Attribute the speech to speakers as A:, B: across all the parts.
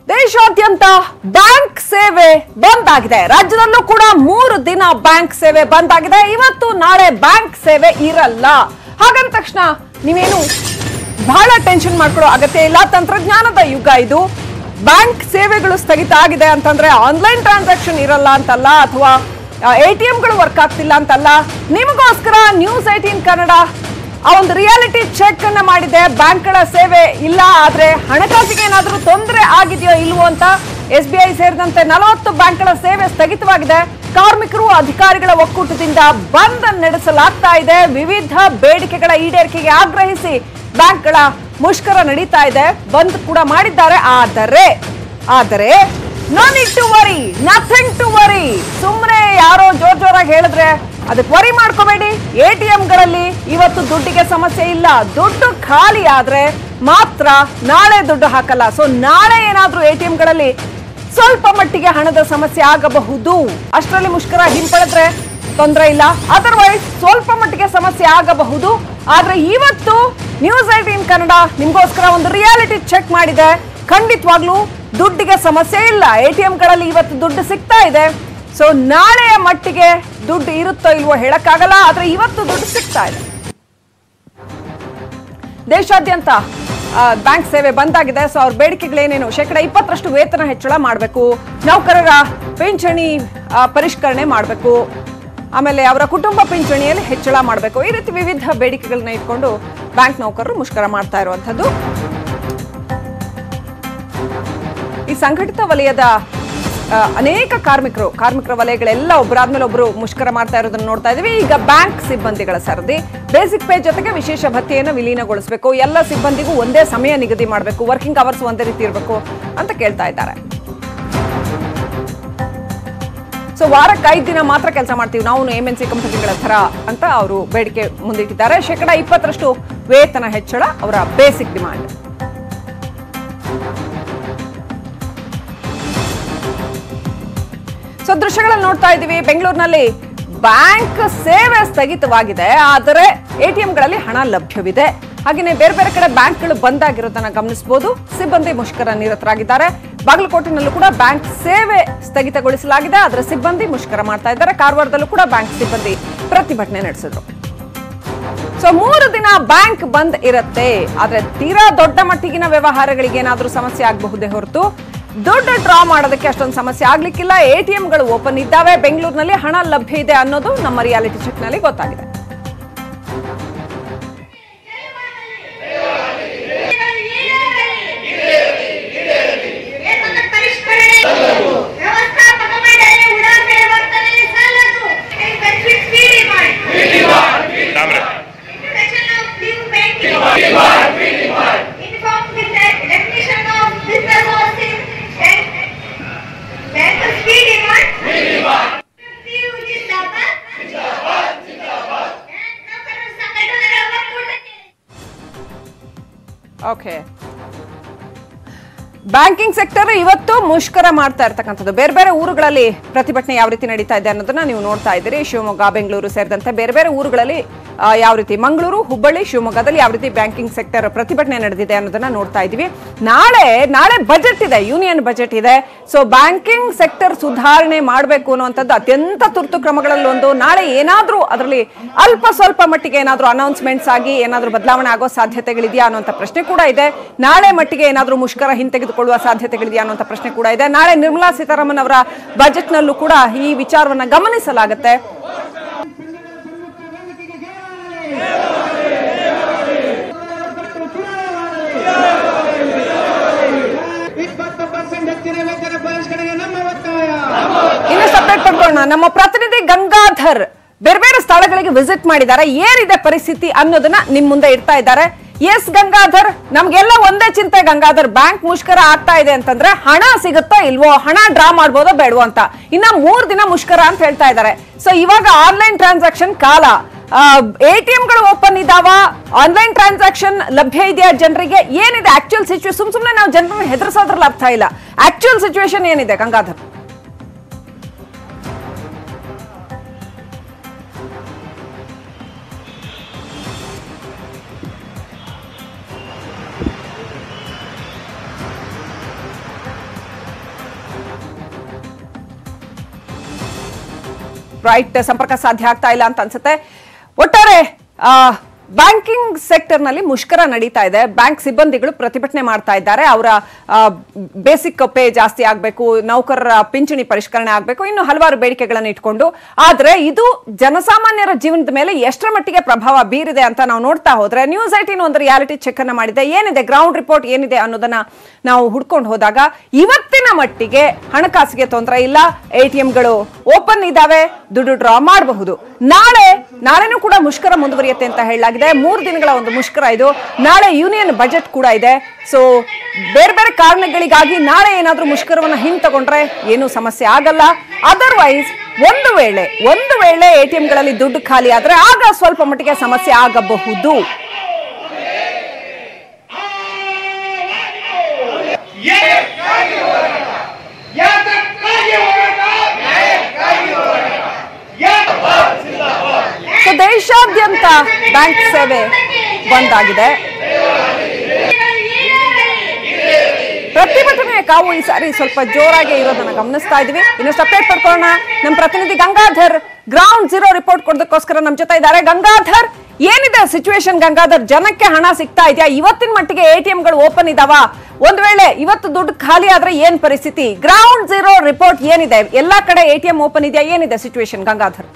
A: ದೇಶಾದ್ಯಂತ ಬ್ಯಾಂಕ್ ಸೇವೆ ಬಂದ್ ಆಗಿದೆ ರಾಜ್ಯದಲ್ಲೂ ಕೂಡ ಮೂರು ದಿನ ಬ್ಯಾಂಕ್ ಸೇವೆ ಬಂದ್ ಆಗಿದೆ ಇವತ್ತು ನಾಳೆ ಬ್ಯಾಂಕ್ ಸೇವೆ ಇರಲ್ಲ ಹಾಗಂದ ತಕ್ಷಣ ನೀವೇನು ಬಹಳ ಟೆನ್ಷನ್ ಮಾಡ್ಕೊಳ್ಳೋ ಅಗತ್ಯ ಇಲ್ಲ ತಂತ್ರಜ್ಞಾನದ ಯುಗ ಇದು ಬ್ಯಾಂಕ್ ಸೇವೆಗಳು ಸ್ಥಗಿತ ಆಗಿದೆ ಅಂತಂದ್ರೆ ಆನ್ಲೈನ್ ಟ್ರಾನ್ಸಾಕ್ಷನ್ ಇರಲ್ಲ ಅಂತಲ್ಲ ಅಥವಾ ಎ ಟಿ ಎಂಗಳು ವರ್ಕ್ ಆಗ್ತಿಲ್ಲ ಅಂತಲ್ಲ ನಿಮಗೋಸ್ಕರ ನ್ಯೂಸ್ ಏಟೀನ್ ಕನ್ನಡ ಆ ಒಂದು ರಿಯಾಲಿಟಿ ಚೆಕ್ ಅನ್ನ ಮಾಡಿದೆ ಬ್ಯಾಂಕ್ಗಳ ಸೇವೆ ಇಲ್ಲ ಆದ್ರೆ ಹಣಕಾಸಿಗೆ ಏನಾದರೂ ತೊಂದರೆ ಆಗಿದೆಯೋ ಇಲ್ವೋ ಅಂತ ಎಸ್ ಬಿ ಐ ಸೇರಿದಂತೆ ನಲವತ್ತು ಬ್ಯಾಂಕ್ಗಳ ಸೇವೆ ಸ್ಥಗಿತವಾಗಿದೆ ಕಾರ್ಮಿಕರು ಅಧಿಕಾರಿಗಳ ಒಕ್ಕೂಟದಿಂದ ಬಂದ್ ನಡೆಸಲಾಗ್ತಾ ಇದೆ ವಿವಿಧ ಬೇಡಿಕೆಗಳ ಈಡೇರಿಕೆಗೆ ಆಗ್ರಹಿಸಿ ಬ್ಯಾಂಕ್ಗಳ ಮುಷ್ಕರ ನಡೀತಾ ಇದೆ ಬಂದ್ ಕೂಡ ಮಾಡಿದ್ದಾರೆ ಆದರೆ ಆದರೆ no need to worry nothing to worry ಸುಮ್ಮನೆ ಯಾರೋ ಜೋರ್ ಜೋರಾಗಿ ಹೇಳಿದ್ರೆ ಅದಕ್ಕೆ ವರಿ ಮಾಡ್ಕೋಬೇಡಿ ಎ ಟಿ ಗಳಲ್ಲಿ ಇವತ್ತು ದುಡ್ಡಿಗೆ ಸಮಸ್ಯೆ ಇಲ್ಲ ದುಡ್ಡು ಖಾಲಿ ಆದ್ರೆ ಮಾತ್ರ ನಾಳೆ ದುಡ್ಡು ಹಾಕಲ್ಲ ಸೊ ನಾಳೆ ಏನಾದ್ರೂ ಎ ಟಿ ಗಳಲ್ಲಿ ಸ್ವಲ್ಪ ಮಟ್ಟಿಗೆ ಹಣದ ಸಮಸ್ಯೆ ಆಗಬಹುದು ಅಷ್ಟರಲ್ಲಿ ಮುಷ್ಕರ ಹಿಂಪಡೆದ್ರೆ ತೊಂದರೆ ಇಲ್ಲ ಅದರ್ವೈಸ್ ಸ್ವಲ್ಪ ಮಟ್ಟಿಗೆ ಸಮಸ್ಯೆ ಆಗಬಹುದು ಆದ್ರೆ ಇವತ್ತು ನ್ಯೂಸ್ ಏಟೀನ್ ಕನ್ನಡ ನಿಮ್ಗೋಸ್ಕರ ಒಂದು ರಿಯಾಲಿಟಿ ಚೆಕ್ ಮಾಡಿದೆ ಖಂಡಿತವಾಗ್ಲೂ ದುಡ್ಡಿಗೆ ಸಮಸ್ಯೆ ಇಲ್ಲ ಎ ಟಿ ಗಳಲ್ಲಿ ಇವತ್ತು ದುಡ್ಡು ಸಿಗ್ತಾ ಇದೆ ಸೊ ನಾಳೆಯ ಮಟ್ಟಿಗೆ ದುಡ್ಡು ಇರುತ್ತೋ ಇಲ್ವೋ ಹೇಳಕ್ಕಾಗಲ್ಲ ಆದ್ರೆ ಇವತ್ತು ದುಡ್ಡು ಸಿಗ್ತಾ ಇದೆ ದೇಶಾದ್ಯಂತ ಆ, ಬ್ಯಾಂಕ್ ಸೇವೆ ಬಂದಾಗಿದೆ ಸೊ ಅವ್ರ ಬೇಡಿಕೆಗಳೇನೇನು ಶೇಕಡ ಇಪ್ಪತ್ತರಷ್ಟು ವೇತನ ಹೆಚ್ಚಳ ಮಾಡಬೇಕು ನೌಕರರ ಪಿಂಚಣಿ ಆ, ಪರಿಷ್ಕರಣೆ ಮಾಡಬೇಕು ಆಮೇಲೆ ಅವರ ಕುಟುಂಬ ಪಿಂಚಣಿಯಲ್ಲಿ ಹೆಚ್ಚಳ ಮಾಡಬೇಕು ಈ ರೀತಿ ವಿವಿಧ ಬೇಡಿಕೆಗಳನ್ನ ಇಟ್ಕೊಂಡು ಬ್ಯಾಂಕ್ ನೌಕರರು ಮುಷ್ಕರ ಮಾಡ್ತಾ ಇರುವಂಥದ್ದು ಈ ಸಂಘಟಿತ ವಲಯದ ಆ, ಅನೇಕ ಕಾರ್ಮಿಕರು ಕಾರ್ಮಿಕರ ವಲಯಗಳೆಲ್ಲ ಒಬ್ಬರಾದ್ಮೇಲೆ ಒಬ್ರು ಮುಷ್ಕರ ಮಾಡ್ತಾ ಇರೋದನ್ನ ನೋಡ್ತಾ ಇದೀವಿ ಈಗ ಬ್ಯಾಂಕ್ ಸಿಬ್ಬಂದಿಗಳ ಸರದಿ ಬೇಸಿಕ್ ಪೇ ಜೊತೆಗೆ ವಿಶೇಷ ಭತ್ಯೆಯನ್ನು ವಿಲೀನಗೊಳಿಸಬೇಕು ಎಲ್ಲ ಸಿಬ್ಬಂದಿಗೂ ಒಂದೇ ಸಮಯ ನಿಗದಿ ಮಾಡಬೇಕು ವರ್ಕಿಂಗ್ ಅವರ್ಸ್ ಒಂದೇ ರೀತಿ ಇರಬೇಕು ಅಂತ ಕೇಳ್ತಾ ಇದ್ದಾರೆ ಸೊ ವಾರಕ್ಕೆ ಐದು ದಿನ ಮಾತ್ರ ಕೆಲಸ ಮಾಡ್ತೀವಿ ನಾವು ಎಮ್ ಎನ್ ಸಿ ಕಂಪನಿಗಳ ಥರ ಅಂತ ಅವರು ಬೇಡಿಕೆ ಮುಂದಿಟ್ಟಿದ್ದಾರೆ ಶೇಕಡ ಇಪ್ಪತ್ತರಷ್ಟು ವೇತನ ಹೆಚ್ಚಳ ಅವರ ಬೇಸಿಕ್ ಡಿಮಾಂಡ್ ಸೊ ದೃಶ್ಯಗಳಲ್ಲಿ ನೋಡ್ತಾ ಇದ್ದೀವಿ ಬೆಂಗಳೂರಿನಲ್ಲಿ ಬ್ಯಾಂಕ್ ಸೇವೆ ಸ್ಥಗಿತವಾಗಿದೆ ಆದರೆ ಎಟಿಎಂಗಳಲ್ಲಿ ಹಣ ಲಭ್ಯವಿದೆ ಹಾಗೆಯೇ ಬೇರೆ ಬೇರೆ ಕಡೆ ಬ್ಯಾಂಕ್ಗಳು ಬಂದ್ ಆಗಿರೋದನ್ನ ಗಮನಿಸಬಹುದು ಸಿಬ್ಬಂದಿ ಮುಷ್ಕರ ನಿರತರಾಗಿದ್ದಾರೆ ಬಾಗಲಕೋಟೆನಲ್ಲೂ ಕೂಡ ಬ್ಯಾಂಕ್ ಸೇವೆ ಸ್ಥಗಿತಗೊಳಿಸಲಾಗಿದೆ ಆದರೆ ಸಿಬ್ಬಂದಿ ಮುಷ್ಕರ ಮಾಡ್ತಾ ಇದ್ದಾರೆ ಕಾರವಾರದಲ್ಲೂ ಕೂಡ ಬ್ಯಾಂಕ್ ಸಿಬ್ಬಂದಿ ಪ್ರತಿಭಟನೆ ನಡೆಸಿದ್ರು ಸೊ ಮೂರು ದಿನ ಬ್ಯಾಂಕ್ ಬಂದ್ ಇರುತ್ತೆ ಆದ್ರೆ ತೀರಾ ದೊಡ್ಡ ಮಟ್ಟಿಗಿನ ವ್ಯವಹಾರಗಳಿಗೆ ಏನಾದ್ರೂ ಸಮಸ್ಯೆ ಆಗಬಹುದೇ ಹೊರತು ದುಡ್ಡು ಡ್ರಾ ಮಾಡೋದಕ್ಕೆ ಅಷ್ಟೊಂದು ಸಮಸ್ಯೆ ಆಗ್ಲಿಕ್ಕಿಲ್ಲ ಎಟಿಎಂಗಳು ಓಪನ್ ಇದ್ದಾವೆ ಬೆಂಗಳೂರಿನಲ್ಲಿ ಹಣ ಲಭ್ಯ ಇದೆ ಅನ್ನೋದು ನಮ್ಮ ರಿಯಾಲಿಟಿ ಚೆಕ್ ನಲ್ಲಿ ಗೊತ್ತಾಗಿದೆ
B: ವೇತನ ಪರಿಷ್ಕರಣೆ ವ್ಯವಸ್ಥಾಪಕ ಮಂಡಳಿ ಉಡಾಫೆ ವರ್ತನೆ ಸಲ್ಲದು ಬೆನಿಫಿಟ್ ಫ್ರೀ ಮಾಡಿ
C: ತಾಮ್ರೆ
B: Introduction of new banking. Uniform with the definition of business hosting. Bank- Bankers fee demand. Fee ಜಿಂದಾಬಾದ್. ಬ್ಯಾಂಕ್ ನೌಕರರ ಸಂಘಟನೆಗಳ ಒಕ್ಕೂಟಕ್ಕೆ
A: ಓಕೆ ಬ್ಯಾಂಕಿಂಗ್ ಸೆಕ್ಟರ್ ಇವತ್ತು ಮುಷ್ಕರ ಮಾಡ್ತಾ ಇರ್ತಕ್ಕಂಥದ್ದು ಬೇರೆ ಬೇರೆ ಊರುಗಳಲ್ಲಿ ಪ್ರತಿಭಟನೆ ಯಾವ ರೀತಿ ನಡೀತಾ ಇದೆ ಅನ್ನೋದನ್ನ ನೀವು ನೋಡ್ತಾ ಇದ್ದೀರಿ ಶಿವಮೊಗ್ಗ ಬೆಂಗಳೂರು ಸೇರಿದಂತೆ ಬೇರೆ ಬೇರೆ ಊರುಗಳಲ್ಲಿ ಆ, ಯಾವ ರೀತಿ ಮಂಗಳೂರು ಹುಬ್ಬಳ್ಳಿ ಶಿವಮೊಗ್ಗದಲ್ಲಿ ಯಾವ ರೀತಿ ಬ್ಯಾಂಕಿಂಗ್ ಸೆಕ್ಟರ್ ಪ್ರತಿಭಟನೆ ನಡೆದಿದೆ ಅನ್ನೋದನ್ನ ನೋಡ್ತಾ ಇದ್ದೀವಿ ನಾಳೆ ನಾಳೆ ಬಜೆಟ್ ಇದೆ ಯೂನಿಯನ್ ಬಜೆಟ್ ಇದೆ ಸೊ ಬ್ಯಾಂಕಿಂಗ್ ಸೆಕ್ಟರ್ ಸುಧಾರಣೆ ಮಾಡಬೇಕು ಅನ್ನುವಂಥದ್ದು ಅತ್ಯಂತ ತುರ್ತು ಕ್ರಮಗಳಲ್ಲಿ ಒಂದು ನಾಳೆ ಏನಾದ್ರೂ ಅದರಲ್ಲಿ ಅಲ್ಪ ಸ್ವಲ್ಪ ಮಟ್ಟಿಗೆ ಏನಾದ್ರೂ ಅನೌನ್ಸ್ಮೆಂಟ್ಸ್ ಆಗಿ ಏನಾದ್ರೂ ಬದಲಾವಣೆ ಆಗೋ ಸಾಧ್ಯತೆಗಳಿದೆಯಾ ಅನ್ನುವಂಥ ಪ್ರಶ್ನೆ ಕೂಡ ಇದೆ ನಾಳೆ ಮಟ್ಟಿಗೆ ಏನಾದ್ರೂ ಮುಷ್ಕರ ಹಿಂತೆಗೆದುಕೊಳ್ಳುವ ಸಾಧ್ಯತೆಗಳಿದೆಯಾ ಅನ್ನುವಂಥ ಪ್ರಶ್ನೆ ಕೂಡ ಇದೆ ನಾಳೆ ನಿರ್ಮಲಾ ಸೀತಾರಾಮನ್ ಅವರ ಬಜೆಟ್ನಲ್ಲೂ ಕೂಡ ಈ ವಿಚಾರವನ್ನ ಗಮನಿಸಲಾಗುತ್ತೆ
D: ಇಪ್ಪತ್ತು ಪರ್ಸೆಂಟ್ ಹೆಚ್ಚಿನ ವೇತನ ಪರಿಷ್ಕರಣೆಗೆ ನಮ್ಮ ಒತ್ತಾಯ
A: ಇನ್ನು ಸಪರೇಟ್ ಪಡ್ಕೊಳ್ಳೋಣ ನಮ್ಮ ಪ್ರತಿನಿಧಿ ಗಂಗಾಧರ್ ಬೇರೆ ಬೇರೆ ಸ್ಥಳಗಳಿಗೆ ವಿಸಿಟ್ ಮಾಡಿದ್ದಾರೆ ಏನಿದೆ ಪರಿಸ್ಥಿತಿ ಅನ್ನೋದನ್ನ ನಿಮ್ ಮುಂದೆ ಇಡ್ತಾ ಇದ್ದಾರೆ ಎಸ್ ಗಂಗಾಧರ್ ನಮ್ಗೆಲ್ಲ ಒಂದೇ ಚಿಂತೆ ಗಂಗಾಧರ್ ಬ್ಯಾಂಕ್ ಮುಷ್ಕರ ಆಗ್ತಾ ಇದೆ ಅಂತಂದ್ರೆ ಹಣ ಸಿಗುತ್ತೋ ಇಲ್ವೋ ಹಣ ಡ್ರಾ ಮಾಡ್ಬೋದೋ ಬೇಡವೋ ಅಂತ ಇನ್ನ ಮೂರ್ ದಿನ ಮುಷ್ಕರ ಅಂತ ಹೇಳ್ತಾ ಇದ್ದಾರೆ ಸೊ ಇವಾಗ ಆನ್ಲೈನ್ ಟ್ರಾನ್ಸಾಕ್ಷನ್ ಕಾಲ ಎಟಿಎಂಗಳು ಓಪನ್ ಇದಾವ ಆನ್ಲೈನ್ ಟ್ರಾನ್ಸಾಕ್ಷನ್ ಲಭ್ಯ ಇದೆಯಾ ಜನರಿಗೆ ಏನಿದೆ ಆಕ್ಚುಯಲ್ ಸಿಚುವೇಶನ್ ಸುಮ್ ಸುಮ್ಮನೆ ನಾವು ಜನರನ್ನ ಹೆದರ್ಸೋದ್ರಲ್ಲಿ ಅರ್ಥ ಇಲ್ಲ ಆಕ್ಚುಯಲ್ ಸಿಚುವೇಶನ್ ಏನಿದೆ ಗಂಗಾಧರ್ ರೈಟ್ ಸಂಪರ್ಕ ಸಾಧ್ಯ ಆಗ್ತಾ ಇಲ್ಲ ಅಂತ ಅನ್ಸುತ್ತೆ ಒಟ್ಟಾರೆ ಬ್ಯಾಂಕಿಂಗ್ ಸೆಕ್ಟರ್ ನಲ್ಲಿ ಮುಷ್ಕರ ನಡೀತಾ ಇದೆ ಬ್ಯಾಂಕ್ ಸಿಬ್ಬಂದಿಗಳು ಪ್ರತಿಭಟನೆ ಮಾಡ್ತಾ ಇದ್ದಾರೆ ಅವರ ಬೇಸಿಕ್ ಪೇ ಜಾಸ್ತಿ ಆಗಬೇಕು ನೌಕರರ ಪಿಂಚಣಿ ಪರಿಷ್ಕರಣೆ ಆಗಬೇಕು ಇನ್ನು ಹಲವಾರು ಬೇಡಿಕೆಗಳನ್ನು ಇಟ್ಕೊಂಡು ಆದ್ರೆ ಇದು ಜನಸಾಮಾನ್ಯರ ಜೀವನದ ಮೇಲೆ ಎಷ್ಟರ ಮಟ್ಟಿಗೆ ಪ್ರಭಾವ ಬೀರಿದೆ ಅಂತ ನಾವು ನೋಡ್ತಾ ಹೋದ್ರೆ ನ್ಯೂಸ್ ಐಟಿನ್ ಒಂದು ರಿಯಾಲಿಟಿ ಚೆಕ್ ಅನ್ನ ಮಾಡಿದೆ ಏನಿದೆ ಗ್ರೌಂಡ್ ರಿಪೋರ್ಟ್ ಏನಿದೆ ಅನ್ನೋದನ್ನ ನಾವು ಹುಡ್ಕೊಂಡು ಹೋದಾಗ ಇವತ್ತಿನ ಮಟ್ಟಿಗೆ ಹಣಕಾಸಿಗೆ ತೊಂದರೆ ಇಲ್ಲ ಎಟಿಎಂಗಳು ಓಪನ್ ಇದಾವೆ ದುಡ್ಡು ಡ್ರಾ ಮಾಡಬಹುದು ನಾಳೆ ನಾಳೆನೂ ಕೂಡ ಮುಷ್ಕರ ಮುಂದುವರಿಯುತ್ತೆ ಅಂತ ಹೇಳಲಾಗಿದೆ ಮೂರು ದಿನಗಳ ಒಂದು ಮುಷ್ಕರ ಇದು ನಾಳೆ ಯೂನಿಯನ್ ಬಜೆಟ್ ಕೂಡ ಇದೆ ಸೊ ಬೇರೆ ಬೇರೆ ಕಾರಣಗಳಿಗಾಗಿ ನಾಳೆ ಏನಾದ್ರೂ ಮುಷ್ಕರವನ್ನ ಹಿಂತಗೊಂಡ್ರೆ ಏನು ಸಮಸ್ಯೆ ಆಗಲ್ಲ ಅದರ್ವೈಸ್ ಒಂದು ವೇಳೆ ಒಂದು ವೇಳೆ ಎಟಿಎಂಗಳಲ್ಲಿ ದುಡ್ಡು ಖಾಲಿ ಆದ್ರೆ ಆಗ ಸ್ವಲ್ಪ ಮಟ್ಟಿಗೆ ಸಮಸ್ಯೆ ಆಗಬಹುದು ಸೊ ದೇಶಾದ್ಯಂತ ಬ್ಯಾಂಕ್ ಸೇವೆ ಬಂದ್ ಆಗಿದೆ ಪ್ರತಿಭಟನೆಯ ಕಾವು ಈ ಸಾರಿ ಸ್ವಲ್ಪ ಜೋರಾಗಿ ಇರೋದನ್ನ ಗಮನಿಸ್ತಾ ಇದೀವಿ ಇನ್ನಷ್ಟು ಅಪ್ಡೇಟ್ ಪಡ್ಕೊಳ್ಳೋಣ ನಮ್ಮ ಪ್ರತಿನಿಧಿ ಗಂಗಾಧರ್ ಗ್ರೌಂಡ್ ಜೀರೋ ರಿಪೋರ್ಟ್ ಕೊಡೋದಕ್ಕೋಸ್ಕರ ನಮ್ಮ ಜೊತೆ ಇದ್ದಾರೆ ಗಂಗಾಧರ್ ಏನಿದೆ ಸಿಚುವೇಶನ್ ಗಂಗಾಧರ್ ಜನಕ್ಕೆ ಹಣ ಸಿಗ್ತಾ ಇದೆಯಾ ಇವತ್ತಿನ ಮಟ್ಟಿಗೆ ಎಟಿಎಂ ಗಳು ಓಪನ್ ಇದಾವ ಒಂದ್ ವೇಳೆ ಇವತ್ತು ದುಡ್ಡು ಖಾಲಿ ಆದ್ರೆ ಏನ್ ಪರಿಸ್ಥಿತಿ ಗ್ರೌಂಡ್ ಜೀರೋ ರಿಪೋರ್ಟ್ ಏನಿದೆ ಎಲ್ಲಾ ಕಡೆ ಎಟಿಎಂ ಓಪನ್ ಇದೆಯಾ ಏನಿದೆ ಸಿಚುವೇಶನ್ ಗಂಗಾಧರ್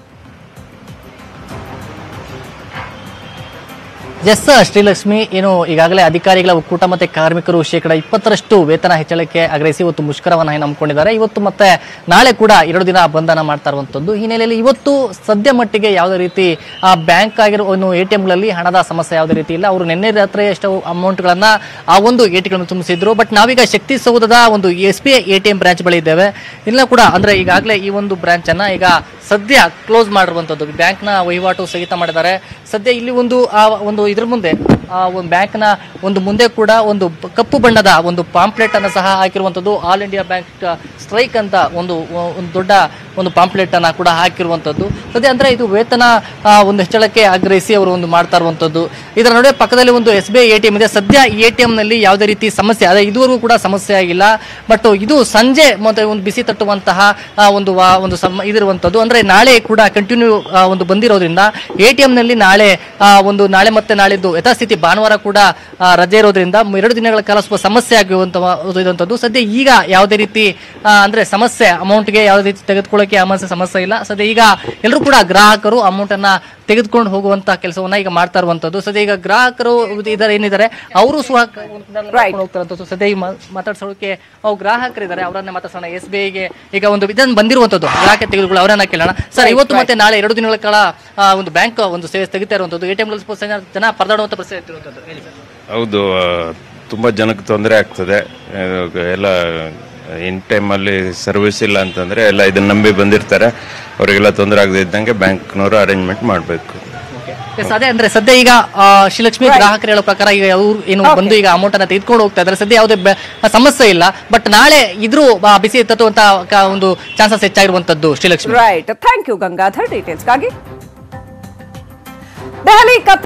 E: ಎಸ್ ಶ್ರೀಲಕ್ಷ್ಮಿ ಏನು ಈಗಾಗಲೇ ಅಧಿಕಾರಿಗಳ ಒಕ್ಕೂಟ ಮತ್ತೆ ಕಾರ್ಮಿಕರು ಶೇಕಡ ಇಪ್ಪತ್ತರಷ್ಟು ವೇತನ ಹೆಚ್ಚಳಕ್ಕೆ ಆಗ್ರಹಿಸಿ ಇವತ್ತು ಮುಷ್ಕರವನ್ನ ಏನು ಹಮ್ಮಿಕೊಂಡಿದ್ದಾರೆ ಇವತ್ತು ಮತ್ತೆ ನಾಳೆ ಕೂಡ ಎರಡು ದಿನ ಬಂಧನ ಮಾಡ್ತಾ ಇರುವಂತದ್ದು ಈ ಹಿನ್ನೆಲೆಯಲ್ಲಿ ಇವತ್ತು ಸದ್ಯ ಮಟ್ಟಿಗೆ ಯಾವುದೇ ರೀತಿ ಆ ಬ್ಯಾಂಕ್ ಆಗಿರೋ ಒಂದು ಎ ಟಿ ಎಂಗಳಲ್ಲಿ ಹಣದ ಸಮಸ್ಯೆ ಯಾವುದೇ ರೀತಿ ಇಲ್ಲ ಅವರು ನಿನ್ನೆ ರಾತ್ರಿ ಎಷ್ಟು ಅಮೌಂಟ್ಗಳನ್ನ ಆ ಒಂದು ಎ ಟಿಗಳನ್ನು ತುಂಬಿಸಿದ್ರು ಬಟ್ ನಾವೀಗ ಶಕ್ತಿ ಸೌಧದ ಒಂದು S B I A T M branch ಬಳಿ ಇದ್ದೇವೆ ಇಲ್ಲ ಕೂಡ ಅಂದ್ರೆ ಈಗಾಗಲೇ ಈ ಒಂದು ಬ್ರಾಂಚ್ ಅನ್ನ ಈಗ ಸದ್ಯ ಕ್ಲೋಸ್ ಮಾಡಿರುವಂತದ್ದು ಬ್ಯಾಂಕ್ನ ವಹಿವಾಟು ಸ್ಥಗಿತ ಮಾಡಿದ್ದಾರೆ ಸದ್ಯ ಇಲ್ಲಿ ಒಂದು ಆ ಒಂದು ಇದ್ರ ಮುಂದೆ ಆ ಒಂದು ಬ್ಯಾಂಕ್ನ ಒಂದು ಮುಂದೆ ಕೂಡ ಒಂದು ಬ- ಕಪ್ಪು ಬಣ್ಣದ ಒಂದು ಪಾಂಪ್ಲೆಟ್ ಅನ್ನು ಸಹ ಹಾಕಿರುವಂತದ್ದು ಆಲ್ ಇಂಡಿಯಾ ಬ್ಯಾಂಕ್ ಸ್ಟ್ರೈಕ್ ಅಂತ ಒಂದು ಒಂದು ದೊಡ್ಡ ಒಂದು ಪಾಂಪ್ಲೆಟ್ ಅನ್ನ ಕೂಡ ಹಾಕಿರುವಂತದ್ದು ಸದ್ಯ ಅಂದ್ರೆ ಇದು ವೇತನ ಆ, ಒಂದು ಹೆಚ್ಚಳಕ್ಕೆ ಆಗ್ರಹಿಸಿ ಅವರು ಒಂದು ಮಾಡ್ತಾ ಇರುವಂತದ್ದು ಇದರ ನಡುವೆ ಪಕ್ಕದಲ್ಲಿ ಒಂದು S B I A T M ಇದೆ ಸದ್ಯ ಈ ಎ ಟಿ ಎಂ ನಲ್ಲಿ ಯಾವುದೇ ರೀತಿ ಸಮಸ್ಯೆ ಅದೇ ಇದುವರೆಗೂ ಕೂಡ ಸಮಸ್ಯೆ ಆಗಿಲ್ಲ ಬಟ್ ಇದು ಸಂಜೆ ಮತ್ತೆ ಒಂದು ಬಿಸಿ ತಟ್ಟುವಂತಹ ಆ, ಒಂದು ವಾ- ಒಂದು ಸಮ ಇದಿರುವಂತದ್ದು ಅಂದ್ರೆ ನಾಳೆ ಕೂಡ ಕಂಟಿನ್ಯೂ ಒಂದು ಬಂದಿರೋದ್ರಿಂದ ಎ ಟಿ ಎಂ ನಲ್ಲಿ ನಾಳೆ ಆ, ಒಂದು ನಾಳೆ ಮತ್ತೆ ನಾಳಿದ್ದು ಯಥಾಸ್ಥಿತಿ ಭಾನುವಾರ ಕೂಡ ಆ, ರಜೆ ಇರೋದ್ರಿಂದ ಮ್- ಎರಡು ದಿನಗಳ ಕಾಲ ಸ್ವಲ್ಪ ಸಮಸ್ಯೆ ಆಗುವಂತ ಇರುವಂತದ್ದು ಸದ್ಯ ಈಗ ಯಾವುದೇ ರೀತಿ ಆ, ಅಂದ್ರೆ ಸಮಸ್ಯೆ ಅಮೌಂಟ್ಗೆ ಯಾವುದೇ ರೀತಿ ತೆಗೆದುಕೊಳ್ಳೋಕೆ ಅಮೌಂಟ್ ಸಮಸ್ಯೆ ಇಲ್ಲ ಸದ್ಯ ಈಗ ಎಲ್ಲರೂ ಕೂಡ ಗ್ರಾಹಕರು ಅಮೌಂಟ್ ಅನ್ನ ತೆಗೆದುಕೊಂಡು ಹೋಗುವಂತ ಕೆಲಸವನ್ನ ಈಗ ಮಾಡ್ತಾ ಇರುವಂತದ್ದು ಸದ್ಯ ಈಗ ಗ್ರಾಹಕರು ಇದಾರೆ ಏನಿದ್ದಾರೆ ಅವರು ಸಹ
A: Right.
E: ಹೋಗ್ತಾರಂತದ್ದು ಸದ್ಯ ಈ ಮಾ- ಮಾತಾಡ್ಸೋಕೆ ಅವು ಗ್ರಾಹಕರಿದ್ದಾರೆ ಅವರನ್ನ ಮಾತಾಡ್ಸೋಣ ಎಸ್ ಬಿ ಐಗೆ ಈಗ ಒಂದು ಇದನ್ನು ಬಂದಿರುವಂತದ್ದು ಗ್ರಾಹಕ ತೆಗೆದುಕೊಳ್ಳಿ ಅವರನ್ನ ಕೇಳೋಣ ಸರ್ ಇವತ್ತು ಮತ್ತೆ ನಾಳೆ ಎರಡು ದಿನಗಳ ಕಾಲ ಆ, ಒಂದು ಬ್ಯಾಂಕ್ ಒಂದು ಸೇವೆ ತೆಗಿತಾ ಇರುವಂತದ್ದು ಎ ಟಿ ಎಂ ಜನ ಪರದಾಡುವಂತ ಪರಿಸ್ಥಿತಿ ಇರುವಂತದ್ದು ಹೇಳಿ ಸರ್
C: ಹೌದು ಆ, ತುಂಬ ಜನಕ್ಕೆ ತೊಂದರೆ ಆಗ್ತದೆ ಆ, ಎಲ್ಲ ಇನ್ ಟೈಮಲ್ಲಿ ಸರ್ವಿಸ್ ಇಲ್ಲ ಅಂತಂದ್ರೆ ಎಲ್ಲ ಇದನ್ನ ನಂಬಿ ಬಂದಿರ್ತಾರೆ ಅವರಿಗೆಲ್ಲ ತೊಂದರೆ ಆಗದೆ ಇದ್ದಂಗೆ ಬ್ಯಾಂಕ್ನವರು ಅರೇಂಜ್ಮೆಂಟ್ ಮಾಡಬೇಕು
E: ಎಸ್, ಅದೇ ಅಂದ್ರೆ ಸದ್ಯ ಈಗ ಆ, ಶ್ರೀಲಕ್ಷ್ಮಿ ಗ್ರಾಹಕರು ಹೇಳೋ ಪ್ರಕಾರ ಈಗ ಅವ್ರು ಏನು ಬಂದು ಈಗ ಅಮೌಂಟ್ ಅನ್ನ ತೆಗೆದುಕೊಂಡು ಹೋಗ್ತಾ ಇದ್ದಾರೆ ಸದ್ಯ ಯಾವುದೇ ಬೆ- ಸಮಸ್ಯೆ ಇಲ್ಲ ಬಟ್ ನಾಳೆ ಇದ್ರೂ ಆ, ಬಿಸಿ ತಟ್ಟುವಂತ ಕ- ಒಂದು ಚಾನ್ಸಸ್ ಹೆಚ್ಚಾಗಿರುವಂತದ್ದು Srilakshmi
A: right thank you Gangadhar ಡೀಟೇಲ್ಸ್ಗಾಗಿ ದೆಹಲಿ ಕತ್